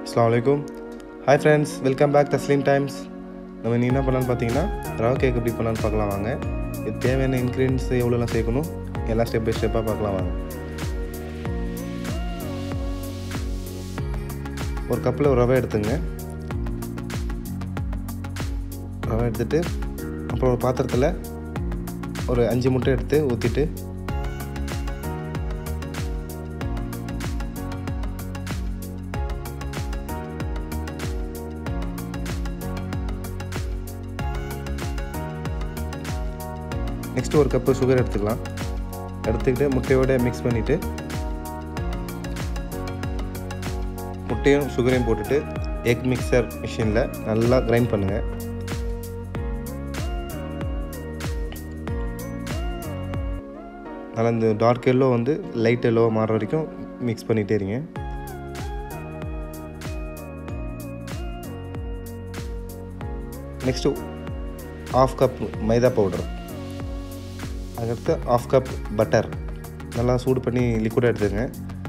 அஸ்லாம் வலைக்கும் hi friends welcome back Tasleem times நம்ம நீ என்ன பண்ணலான்னு பார்த்தீங்கன்னா ரவா கேக் எப்படி பண்ணலான்னு பார்க்கலாம் வாங்க இது தேவையான இன்க்ரீடியன்ஸ் எவ்வளோலாம் சேர்க்கணும் எல்லாம் ஸ்டெப் பை ஸ்டெப்பாக பார்க்கலாம் வாங்க ஒரு கப்பில் ஒரு ரவை எடுத்துங்க ரவை எடுத்துட்டு அப்புறம் ஒரு பாத்திரத்தில் ஒரு அஞ்சு முட்டை எடுத்து ஊற்றிட்டு நெக்ஸ்ட்டு ஒரு கப்பு சுகர் எடுத்துக்கலாம் எடுத்துக்கிட்டு முட்டையோட மிக்ஸ் பண்ணிவிட்டு முட்டையும் சுகரையும் போட்டுட்டு எக் மிக்சர் மிஷினில் நல்லா கிரைண்ட் பண்ணுங்கள் நல்லா இந்த டார்க் எல்லோ வந்து லைட் எல்லோ மாறுற வரைக்கும் மிக்ஸ் பண்ணிகிட்டே இருங்க next half cup maida powder அதுக்கடுத்து ஆஃப் கப் பட்டர் நல்லா சூடு பண்ணி லிக்விடாக எடுத்துங்க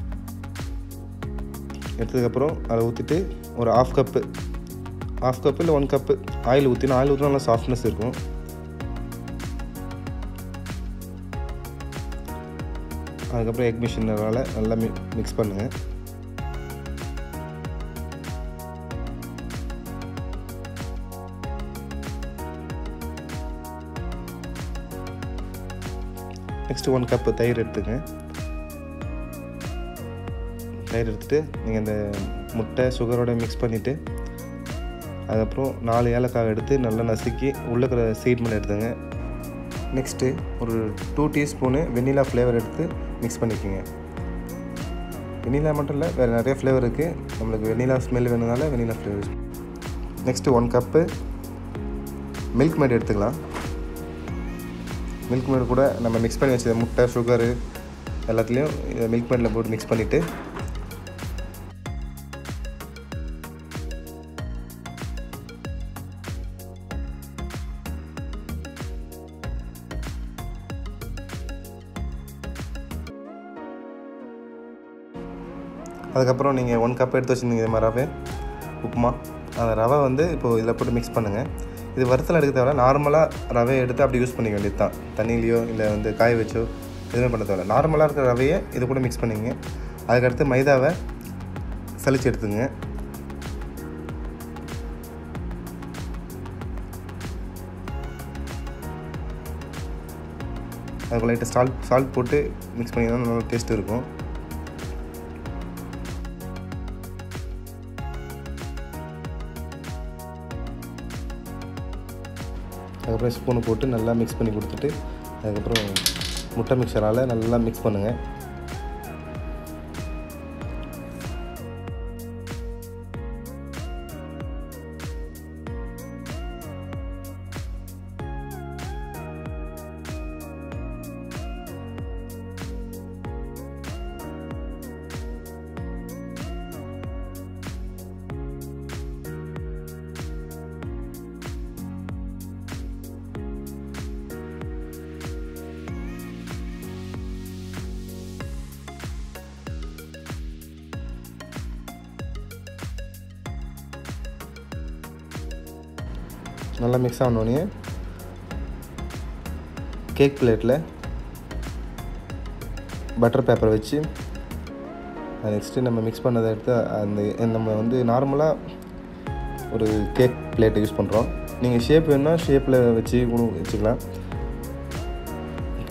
எடுத்ததுக்கப்புறம் அதை ஊற்றிட்டு ஒரு ஆஃப் கப்பு ஆஃப் கப்பு இல்லை ஒன் கப்பு ஆயில் ஊற்றினா ஆயில் ஊற்றினா நல்லா சாஃப்ட்னஸ் இருக்கும் அதுக்கப்புறம் எக் மிஷினால் நல்லா மி மிக்ஸ் பண்ணுங்கள் நெக்ஸ்ட்டு ஒன் கப்பு தயிர் எடுத்துங்க தயிர் எடுத்துகிட்டு நீங்கள் இந்த முட்டை சுகரோட மிக்ஸ் பண்ணிவிட்டு அதுக்கப்புறம் நாலு ஏலக்காய் எடுத்து நல்லா நசுக்கி உள்ளே இருக்கிற சீட் மணி எடுத்துங்க நெக்ஸ்ட்டு ஒரு டூ டீஸ்பூனு வெண்ணிலா ஃப்ளேவர் எடுத்து மிக்ஸ் பண்ணிக்கோங்க வெண்ணிலா மட்டும் இல்லை வேறு நிறைய ஃப்ளேவர் இருக்குது நம்மளுக்கு வெண்ணிலா ஸ்மெல் வேணுனால vanilla flavour next one cup Milkmaid எடுத்துக்கலாம் மில்க் மேட் கூட நம்ம மிக்ஸ் பண்ணி வச்ச முட்டை சுகரு எல்லாத்துலேயும் இதை மில்க் மேட்டில் போட்டு மிக்ஸ் பண்ணிவிட்டு அதுக்கப்புறம் நீங்கள் ஒன் கப் எடுத்து வச்சுருந்தீங்க இது மாதிரி ரவை உப்புமா அந்த ரவை வந்து இப்போது இதில் போட்டு மிக்ஸ் பண்ணுங்கள் இது வறுத்தல் எடுக்க தேவை நார்மலாக ரவையை எடுத்து அப்படி யூஸ் பண்ணிக்க வேண்டியது தான் தண்ணியிலையோ இல்லை வந்து காய வச்சோ எதுவுமே பண்ண தேவை நார்மலாக இருக்கிற ரவையை இது கூட மிக்ஸ் பண்ணிங்க அதுக்கடுத்து மைதாவை சளிச்சு எடுத்துங்க அதுக்கு லைட்டாக சால்ட் சால்ட் போட்டு மிக்ஸ் பண்ணிங்கன்னா நல்லா டேஸ்ட் இருக்கும் அதுக்கப்புறம் ஸ்பூனை போட்டு நல்லா மிக்ஸ் பண்ணி கொடுத்துட்டு அதுக்கப்புறம் முட்டை மிக்சரால் நல்லா மிக்ஸ் பண்ணுங்கள் நல்லா மிக்ஸ் ஆனோடனே கேக் பிளேட்டில் பட்டர் பேப்பரை வச்சு நெக்ஸ்ட்டு நம்ம மிக்ஸ் பண்ணதை எடுத்து அந்த நம்ம வந்து நார்மலாக ஒரு கேக் பிளேட்டை யூஸ் பண்ணுறோம் நீங்கள் ஷேப் வேணுன்னா ஷேப்பில் வச்சு கூட வச்சுக்கலாம் ஓகே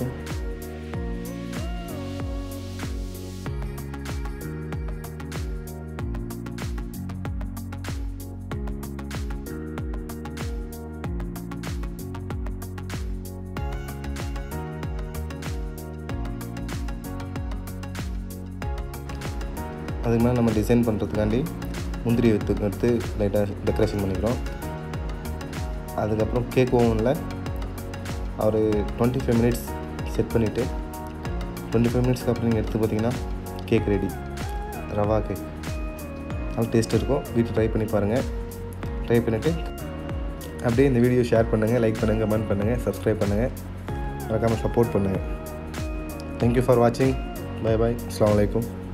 அதுக்கு மேலே நம்ம டிசைன் பண்ணுறதுக்காண்டி முந்திரி எடுத்து எடுத்து லைட்டாக டெக்கரேஷன் பண்ணிக்கிறோம் அதுக்கப்புறம் கேக் ஓவனில் ஒரு டுவெண்ட்டி ஃபைவ் மினிட்ஸ் செட் பண்ணிவிட்டு டுவெண்ட்டி ஃபைவ் மினிட்ஸ்க்கு அப்புறம் நீங்கள் எடுத்து பார்த்தீங்கன்னா கேக் ரெடி ரவா கேக் நல்லா டேஸ்ட் இருக்கும் வீட்டில் ட்ரை பண்ணி பாருங்கள் ட்ரை பண்ணிவிட்டு அப்படியே இந்த வீடியோ ஷேர் பண்ணுங்கள் லைக் பண்ணுங்கள் கமெண்ட் பண்ணுங்கள் சப்ஸ்கிரைப் பண்ணுங்கள் மறக்காமல் சப்போர்ட் பண்ணுங்கள் தேங்க்யூ ஃபார் வாட்சிங் பை பாய் அஸ்லாம் வலைக்கும்